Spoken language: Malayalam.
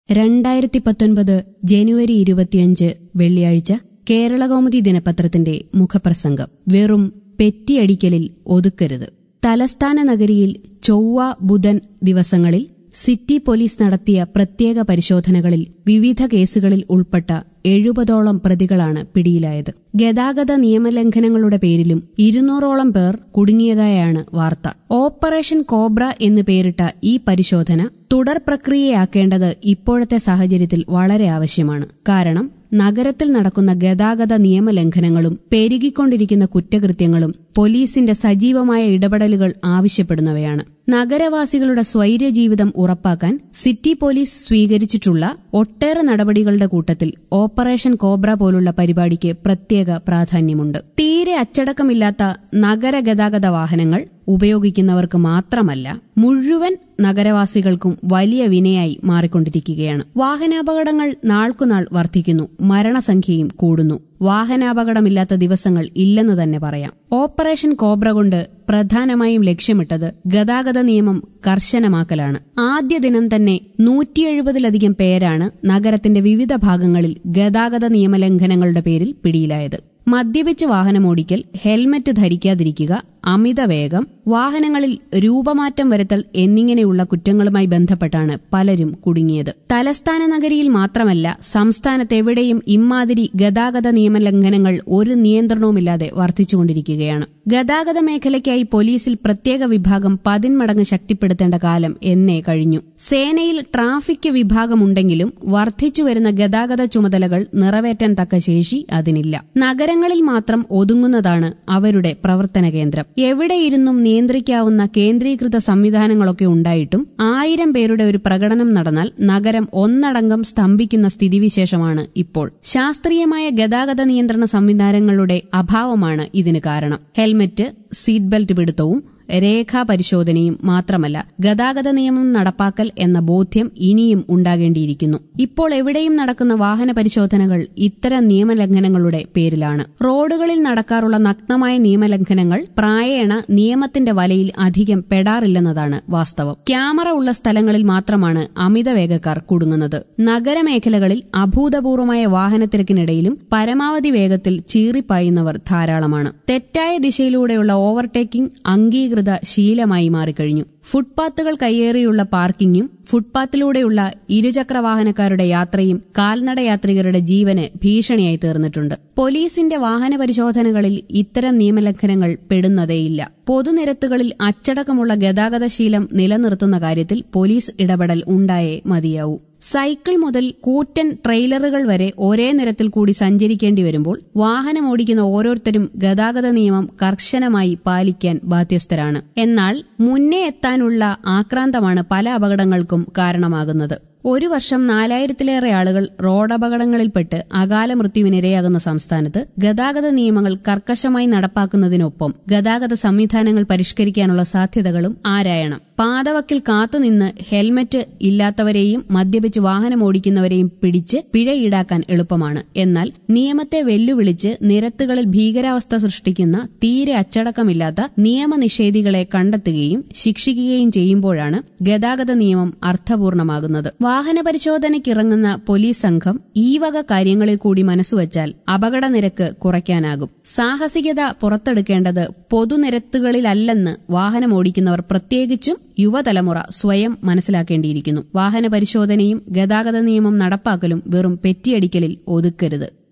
രണ്ടായിരത്തി പത്തൊൻപത് ജനുവരി ഇരുപത്തിയഞ്ച് വെള്ളിയാഴ്ച കേരളകൗമുദി ദിനപത്രത്തിന്റെ മുഖപ്രസംഗം വെറും പെറ്റിയടിക്കലിൽ ഒതുക്കരുത് തലസ്ഥാന നഗരിയിൽ ചൊവ്വ ബുധൻ ദിവസങ്ങളിൽ സിറ്റി പോലീസ് നടത്തിയ പ്രത്യേക പരിശോധനകളിൽ വിവിധ കേസുകളിൽ ഉൾപ്പെട്ട എഴുപതോളം പ്രതികളാണ് പിടിയിലായത് ഗതാഗത നിയമലംഘനങ്ങളുടെ പേരിലും ഇരുന്നൂറോളം പേർ കുടുങ്ങിയതായാണ് വാർത്ത ഓപ്പറേഷൻ കോബ്ര എന്ന് പേരിട്ട ഈ പരിശോധന തുടർ പ്രക്രിയയാക്കേണ്ടത് ഇപ്പോഴത്തെ സാഹചര്യത്തിൽ വളരെ ആവശ്യമാണ് കാരണം നഗരത്തിൽ നടക്കുന്ന ഗതാഗത നിയമലംഘനങ്ങളും പെരുകിക്കൊണ്ടിരിക്കുന്ന കുറ്റകൃത്യങ്ങളും പോലീസിന്റെ സജീവമായ ഇടപെടലുകൾ ആവശ്യപ്പെടുന്നവയാണ് നഗരവാസികളുടെ സ്വൈര്യ ജീവിതം ഉറപ്പാക്കാൻ സിറ്റി പോലീസ് സ്വീകരിച്ചിട്ടുള്ള ഒട്ടേറെ നടപടികളുടെ കൂട്ടത്തിൽ ഓപ്പറേഷൻ കോബ്ര പോലുള്ള പരിപാടിക്ക് പ്രത്യേക പ്രാധാന്യമുണ്ട് തീരെ അച്ചടക്കമില്ലാത്ത നഗര ഗതാഗത വാഹനങ്ങൾ ഉപയോഗിക്കുന്നവർക്ക് മാത്രമല്ല മുഴുവൻ നഗരവാസികൾക്കും വലിയ വിനയായി മാറിക്കൊണ്ടിരിക്കുകയാണ് വാഹനാപകടങ്ങൾ നാൾക്കുനാൾ വർദ്ധിക്കുന്നു മരണസംഖ്യയും കൂടുന്നു വാഹനാപകടമില്ലാത്ത ദിവസങ്ങൾ ഇല്ലെന്ന് തന്നെ പറയാം ഓപ്പറേഷൻ കോബ്ര കൊണ്ട് പ്രധാനമായും ലക്ഷ്യമിട്ടത് ഗതാഗത നിയമം കർശനമാക്കലാണ് ആദ്യ ദിനം തന്നെ നൂറ്റി എഴുപതിലധികം പേരാണ് നഗരത്തിന്റെ വിവിധ ഭാഗങ്ങളിൽ ഗതാഗത നിയമലംഘനങ്ങളുടെ പേരിൽ പിടിയിലായത് മദ്യപിച്ച് വാഹനമോടിക്കൽ ഹെൽമറ്റ് ധരിക്കാതിരിക്കുക അമിത വേഗം വാഹനങ്ങളിൽ രൂപമാറ്റം വരുത്തൽ എന്നിങ്ങനെയുള്ള കുറ്റങ്ങളുമായി ബന്ധപ്പെട്ടാണ് പലരും കുടുങ്ങിയത് തലസ്ഥാന നഗരിയിൽ മാത്രമല്ല സംസ്ഥാനത്തെവിടെയും ഇമ്മാതിരി ഗതാഗത നിയമലംഘനങ്ങൾ ഒരു നിയന്ത്രണവുമില്ലാതെ വർദ്ധിച്ചുകൊണ്ടിരിക്കുകയാണ് ഗതാഗത മേഖലയ്ക്കായി പോലീസിൽ പ്രത്യേക വിഭാഗം പതിന്മടങ്ങ് ശക്തിപ്പെടുത്തേണ്ട കാലം എന്നേ കഴിഞ്ഞു സേനയിൽ ട്രാഫിക് വിഭാഗമുണ്ടെങ്കിലും വർദ്ധിച്ചുവരുന്ന ഗതാഗത ചുമതലകൾ നിറവേറ്റാൻ തക്ക ശേഷി അതിനില്ല നഗരങ്ങളിൽ മാത്രം ഒതുങ്ങുന്നതാണ് അവരുടെ പ്രവർത്തന കേന്ദ്രം എവിടെയിരുന്നും നിയന്ത്രിക്കാവുന്ന കേന്ദ്രീകൃത സംവിധാനങ്ങളൊക്കെ ഉണ്ടായിട്ടും ആയിരം പേരുടെ ഒരു പ്രകടനം നടന്നാൽ നഗരം ഒന്നടങ്കം സ്തംഭിക്കുന്ന സ്ഥിതിവിശേഷമാണ് ഇപ്പോൾ ശാസ്ത്രീയമായ ഗതാഗത നിയന്ത്രണ സംവിധാനങ്ങളുടെ അഭാവമാണ് ഇതിന് കാരണം ഹെൽമറ്റ് സീറ്റ് ബെൽറ്റ് പിടുത്തവും രേഖാ പരിശോധനയും മാത്രമല്ല ഗതാഗത നിയമം നടപ്പാക്കൽ എന്ന ബോധ്യം ഇനിയും ഉണ്ടാകേണ്ടിയിരിക്കുന്നു ഇപ്പോൾ എവിടെയും നടക്കുന്ന വാഹന പരിശോധനകൾ ഇത്തരം നിയമലംഘനങ്ങളുടെ പേരിലാണ് റോഡുകളിൽ നടക്കാറുള്ള നഗ്നമായ നിയമലംഘനങ്ങൾ പ്രായേണ നിയമത്തിന്റെ വലയിൽ അധികം പെടാറില്ലെന്നതാണ് വാസ്തവം ക്യാമറ ഉള്ള സ്ഥലങ്ങളിൽ മാത്രമാണ് അമിത വേഗക്കാർ കുടുങ്ങുന്നത് നഗരമേഖലകളിൽ അഭൂതപൂർവമായ വാഹനത്തിരക്കിനിടയിലും പരമാവധി വേഗത്തിൽ ചീറിപ്പായുന്നവർ ധാരാളമാണ് തെറ്റായ ദിശയിലൂടെയുള്ള ഓവർടേക്കിംഗ് അംഗീകൃത ശീലമായി മാറിക്കഴിഞ്ഞു ഫുട്പാത്തുകൾ കയ്യേറിയുള്ള പാർക്കിംഗും ഫുട്പാത്തിലൂടെയുള്ള ഇരുചക്ര വാഹനക്കാരുടെ യാത്രയും കാൽനട യാത്രികരുടെ ജീവന് ഭീഷണിയായി തീർന്നിട്ടുണ്ട് പോലീസിന്റെ വാഹന പരിശോധനകളിൽ ഇത്തരം നിയമലംഘനങ്ങൾ പെടുന്നതേയില്ല പൊതുനിരത്തുകളിൽ അച്ചടക്കമുള്ള ഗതാഗതശീലം നിലനിർത്തുന്ന കാര്യത്തിൽ പോലീസ് ഇടപെടൽ ഉണ്ടായേ മതിയാവൂ സൈക്കിൾ മുതൽ കൂറ്റൻ ട്രെയിലറുകൾ വരെ ഒരേ നിരത്തിൽ കൂടി സഞ്ചരിക്കേണ്ടി വരുമ്പോൾ വാഹനമോടിക്കുന്ന ഓരോരുത്തരും ഗതാഗത നിയമം കർശനമായി പാലിക്കാൻ ബാധ്യസ്ഥരാണ് എന്നാൽ മുന്നേ എത്താനുള്ള ആക്രാന്തമാണ് പല അപകടങ്ങൾക്കും കാരണമാകുന്നത് ഒരു വർഷം നാലായിരത്തിലേറെ ആളുകൾ റോഡപകടങ്ങളിൽപ്പെട്ട് അകാല മൃത്യുവിനിരയാകുന്ന സംസ്ഥാനത്ത് ഗതാഗത നിയമങ്ങൾ കർക്കശമായി നടപ്പാക്കുന്നതിനൊപ്പം ഗതാഗത സംവിധാനങ്ങൾ പരിഷ്കരിക്കാനുള്ള സാധ്യതകളും ആരായണം പാതവക്കിൽ കാത്തുനിന്ന് ഹെൽമറ്റ് ഇല്ലാത്തവരെയും മദ്യപിച്ച് വാഹനം ഓടിക്കുന്നവരെയും പിടിച്ച് പിഴ ഈടാക്കാൻ എളുപ്പമാണ് എന്നാൽ നിയമത്തെ വെല്ലുവിളിച്ച് നിരത്തുകളിൽ ഭീകരാവസ്ഥ സൃഷ്ടിക്കുന്ന തീരെ അച്ചടക്കമില്ലാത്ത നിയമനിഷേധികളെ കണ്ടെത്തുകയും ശിക്ഷിക്കുകയും ചെയ്യുമ്പോഴാണ് ഗതാഗത നിയമം അർത്ഥപൂർണമാകുന്നത് വാഹന പരിശോധനയ്ക്കിറങ്ങുന്ന പോലീസ് സംഘം ഈ വക കാര്യങ്ങളിൽ കൂടി മനസ്സുവച്ചാൽ അപകട നിരക്ക് കുറയ്ക്കാനാകും സാഹസികത പുറത്തെടുക്കേണ്ടത് പൊതുനിരത്തുകളിലല്ലെന്ന് വാഹനമോടിക്കുന്നവർ പ്രത്യേകിച്ചും യുവതലമുറ സ്വയം മനസ്സിലാക്കേണ്ടിയിരിക്കുന്നു വാഹന പരിശോധനയും ഗതാഗത നിയമം നടപ്പാക്കലും വെറും പെറ്റിയടിക്കലിൽ ഒതുക്കരുത്